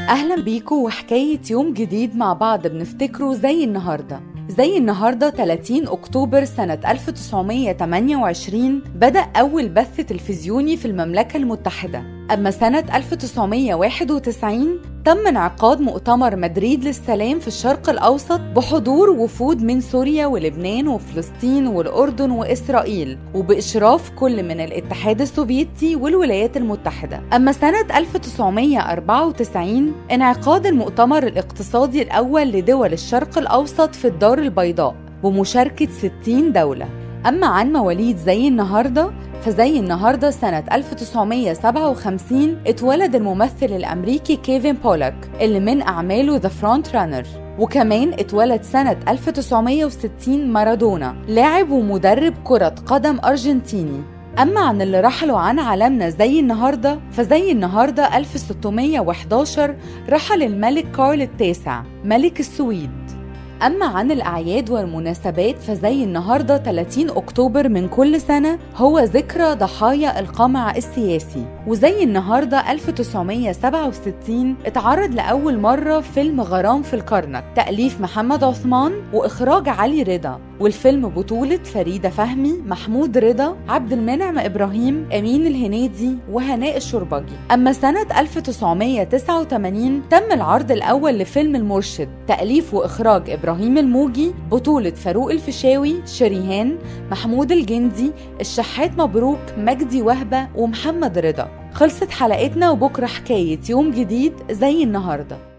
أهلا بيكم وحكاية يوم جديد مع بعض بنفتكره زي النهاردة زي النهاردة 30 أكتوبر سنة 1928 بدأ أول بث تلفزيوني في المملكة المتحدة أما سنة 1991 تم انعقاد مؤتمر مدريد للسلام في الشرق الأوسط بحضور وفود من سوريا ولبنان وفلسطين والأردن وإسرائيل وبإشراف كل من الاتحاد السوفيتي والولايات المتحدة أما سنة 1994 انعقاد المؤتمر الاقتصادي الأول لدول الشرق الأوسط في الدار البيضاء بمشاركة 60 دولة أما عن مواليد زي النهاردة فزي النهاردة سنة 1957 اتولد الممثل الأمريكي كيفن بولاك اللي من أعماله ذا فرونت رانر وكمان اتولد سنة 1960 مارادونا لاعب ومدرب كرة قدم أرجنتيني أما عن اللي رحلوا عن عالمنا زي النهاردة فزي النهاردة 1611 رحل الملك كارل التاسع ملك السويد أما عن الأعياد والمناسبات فزي النهاردة 30 أكتوبر من كل سنة هو ذكرى ضحايا القمع السياسي وزي النهاردة 1967 اتعرض لأول مرة فيلم غرام في الكرنك تأليف محمد عثمان وإخراج علي رضا والفيلم بطولة فريدة فهمي محمود رضا عبد المنعم إبراهيم أمين الهنيدي وهناء الشربجي أما سنة 1989 تم العرض الأول لفيلم المرشد تأليف وإخراج إبراهيم الموجي بطولة فاروق الفيشاوي شريهان محمود الجندي الشحات مبروك مجدي وهبة ومحمد رضا خلصت حلقتنا وبكرة حكاية يوم جديد زي النهارده